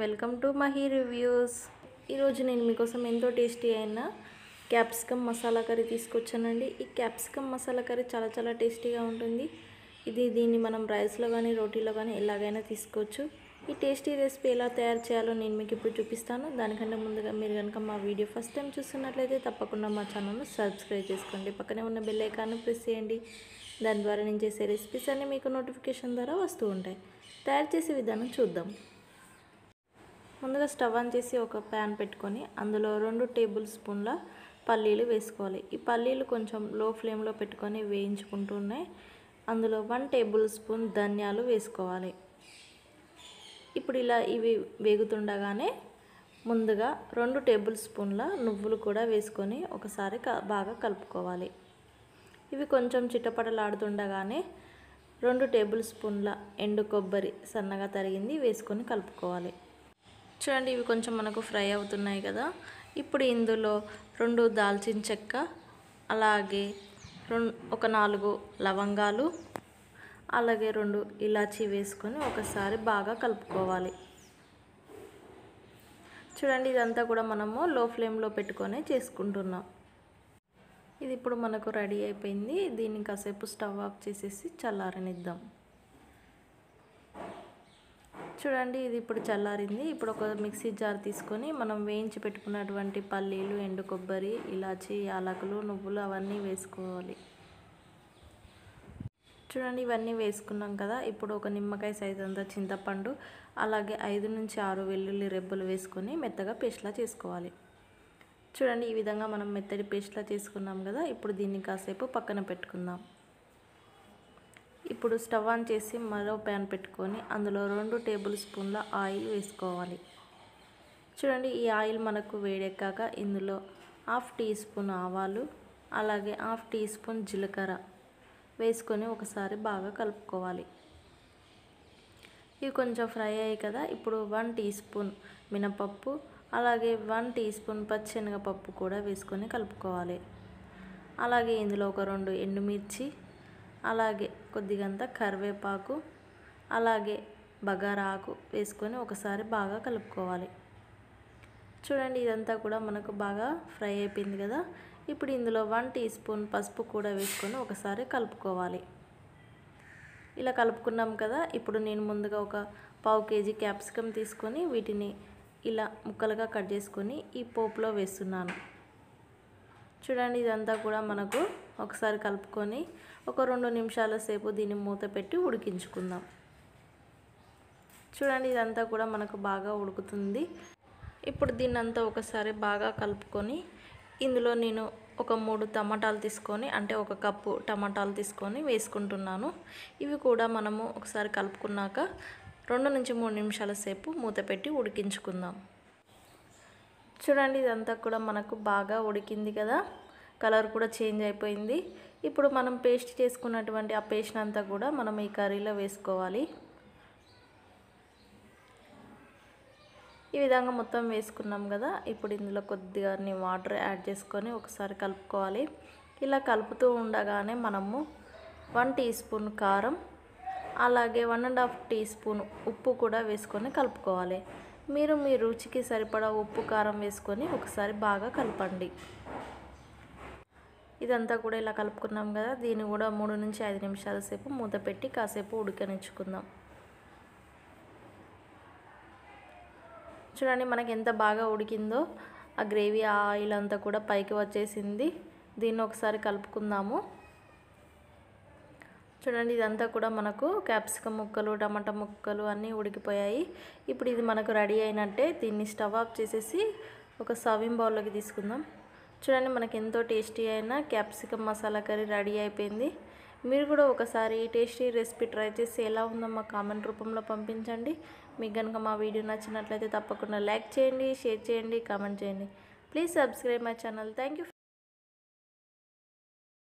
welcome to Mahi reviews ఈరోజు నేను మీకోసం ఎంతో టేస్టీ అయిన క్యాప్సికమ్ మసాలా కర్రీ తీసుకొచ్చానండి ఈ క్యాప్సికమ్ మసాలా కర్రీ చాలా చాలా టేస్టీగా ఉంటుంది ఇది దీన్ని మనం రైస్లో కానీ రోటీలో కానీ ఎలాగైనా తీసుకోవచ్చు ఈ టేస్టీ రెసిపీ ఎలా తయారు చేయాలో నేను మీకు ఇప్పుడు చూపిస్తాను దానికంటే ముందుగా మీరు కనుక మా వీడియో ఫస్ట్ టైం చూస్తున్నట్లయితే తప్పకుండా మా ఛానల్ను సబ్స్క్రైబ్ చేసుకోండి పక్కనే ఉన్న బెల్ ఐకాన్ను ప్రెస్ చేయండి దాని ద్వారా నేను చేసే రెసిపీస్ అన్నీ మీకు నోటిఫికేషన్ ద్వారా వస్తూ ఉంటాయి తయారు చేసే విధానం చూద్దాం ముందుగా స్టవ్ ఆన్ చేసి ఒక ప్యాన్ పెట్టుకొని అందులో రెండు టేబుల్ స్పూన్ల పల్లీలు వేసుకోవాలి ఈ పల్లీలు కొంచెం లో ఫ్లేమ్లో పెట్టుకొని వేయించుకుంటూనే అందులో వన్ టేబుల్ స్పూన్ ధనియాలు వేసుకోవాలి ఇప్పుడు ఇలా ఇవి వేగుతుండగానే ముందుగా రెండు టేబుల్ స్పూన్ల నువ్వులు కూడా వేసుకొని ఒకసారి బాగా కలుపుకోవాలి ఇవి కొంచెం చిట్టపటలాడుతుండగానే రెండు టేబుల్ స్పూన్ల ఎండు కొబ్బరి సన్నగా తరిగింది వేసుకొని కలుపుకోవాలి చూడండి ఇవి కొంచెం మనకు ఫ్రై అవుతున్నాయి కదా ఇప్పుడు ఇందులో రెండు దాల్చిన చెక్క అలాగే రెండు ఒక నాలుగు లవంగాలు అలాగే రెండు ఇలాచీ వేసుకొని ఒకసారి బాగా కలుపుకోవాలి చూడండి ఇదంతా కూడా మనము లో ఫ్లేమ్లో పెట్టుకొని చేసుకుంటున్నాం ఇది ఇప్పుడు మనకు రెడీ అయిపోయింది దీన్ని కాసేపు స్టవ్ ఆఫ్ చేసేసి చల్లారనిద్దాం చూడండి ఇది ఇప్పుడు చల్లారింది ఇప్పుడు ఒక మిక్సీ జార్ తీసుకొని మనం వేయించి పెట్టుకున్నటువంటి పల్లీలు ఎండు కొబ్బరి ఇలాచి యాలకులు నువ్వులు అవన్నీ వేసుకోవాలి చూడండి ఇవన్నీ వేసుకున్నాం కదా ఇప్పుడు ఒక నిమ్మకాయ సైజు అంతా చింతపండు అలాగే ఐదు నుంచి ఆరు వెల్లుల్లి రెబ్బలు వేసుకొని మెత్తగా పేస్ట్లా చేసుకోవాలి చూడండి ఈ విధంగా మనం మెత్తడి పేస్ట్లా చేసుకున్నాం కదా ఇప్పుడు దీన్ని కాసేపు పక్కన పెట్టుకుందాం ఇప్పుడు స్టవ్ ఆన్ చేసి మరో ప్యాన్ పెట్టుకొని అందులో రెండు టేబుల్ స్పూన్ల ఆయిల్ వేసుకోవాలి చూడండి ఈ ఆయిల్ మనకు వేడెక్కాక ఇందులో హాఫ్ టీ స్పూన్ ఆవాలు అలాగే హాఫ్ టీ స్పూన్ జీలకర్ర వేసుకొని ఒకసారి బాగా కలుపుకోవాలి ఇవి కొంచెం ఫ్రై అయ్యాయి కదా ఇప్పుడు వన్ టీ స్పూన్ మినపప్పు అలాగే వన్ టీ స్పూన్ పచ్చెనగపప్పు కూడా వేసుకొని కలుపుకోవాలి అలాగే ఇందులో ఒక రెండు ఎండుమిర్చి అలాగే కొద్దిగంత కరివేపాకు అలాగే బగారా ఆకు వేసుకొని ఒకసారి బాగా కలుపుకోవాలి చూడండి ఇదంతా కూడా మనకు బాగా ఫ్రై అయిపోయింది కదా ఇప్పుడు ఇందులో వన్ టీ స్పూన్ పసుపు కూడా వేసుకొని ఒకసారి కలుపుకోవాలి ఇలా కలుపుకున్నాం కదా ఇప్పుడు నేను ముందుగా ఒక పావు కేజీ క్యాప్సికమ్ తీసుకొని వీటిని ఇలా ముక్కలుగా కట్ చేసుకొని ఈ పోపులో వేస్తున్నాను చూడండి ఇదంతా కూడా మనకు ఒకసారి కలుపుకొని ఒక రెండు నిమిషాల సేపు దీన్ని మూత పెట్టి ఉడికించుకుందాం చూడండి ఇదంతా కూడా మనకు బాగా ఉడుకుతుంది ఇప్పుడు దీన్ని అంతా ఒకసారి బాగా కలుపుకొని ఇందులో నేను ఒక మూడు టమాటాలు తీసుకొని అంటే ఒక కప్పు టమాటాలు తీసుకొని వేసుకుంటున్నాను ఇవి కూడా మనము ఒకసారి కలుపుకున్నాక రెండు నుంచి మూడు నిమిషాల సేపు మూత పెట్టి ఉడికించుకుందాం చూడండి ఇదంతా కూడా మనకు బాగా ఉడికింది కదా కలర్ కూడా చేంజ్ అయిపోయింది ఇప్పుడు మనం పేస్ట్ చేసుకున్నటువంటి ఆ పేస్ట్ అంతా కూడా మనం ఈ కర్రీలో వేసుకోవాలి ఈ విధంగా మొత్తం వేసుకున్నాం కదా ఇప్పుడు ఇందులో కొద్దిగా వాటర్ యాడ్ చేసుకొని ఒకసారి కలుపుకోవాలి ఇలా కలుపుతూ ఉండగానే మనము వన్ టీ స్పూన్ కారం అలాగే one and half teaspoon ఉప్పు కూడా వేసుకొని కలుపుకోవాలి మీరు మీ రుచికి సరిపడా ఉప్పు కారం వేసుకొని ఒకసారి బాగా కలపండి ఇదంతా కూడా ఇలా కలుపుకున్నాం కదా దీన్ని కూడా మూడు నుంచి ఐదు నిమిషాల సేపు మూత పెట్టి కాసేపు ఉడకనిచ్చుకుందాం చూడండి మనకి ఎంత బాగా ఉడికిందో ఆ గ్రేవీ ఆ ఆయిల్ అంతా కూడా పైకి వచ్చేసింది దీన్ని ఒకసారి కలుపుకుందాము చూడండి ఇదంతా కూడా మనకు క్యాప్సికమ్ ముక్కలు టమాటా ముక్కలు అన్నీ ఉడికిపోయాయి ఇప్పుడు ఇది మనకు రెడీ అయినట్టే దీన్ని స్టవ్ ఆఫ్ చేసేసి ఒక సర్వింగ్ బౌల్లోకి తీసుకుందాం చూడండి మనకి ఎంతో టేస్టీ అయిన క్యాప్సికమ్ మసాలా కర్రీ రెడీ అయిపోయింది మీరు కూడా ఒకసారి ఈ టేస్టీ రెసిపీ ట్రై చేసి ఎలా ఉందో మా కామెంట్ రూపంలో పంపించండి మీకు కనుక మా వీడియో నచ్చినట్లయితే తప్పకుండా లైక్ చేయండి షేర్ చేయండి కామెంట్ చేయండి please subscribe my channel thank you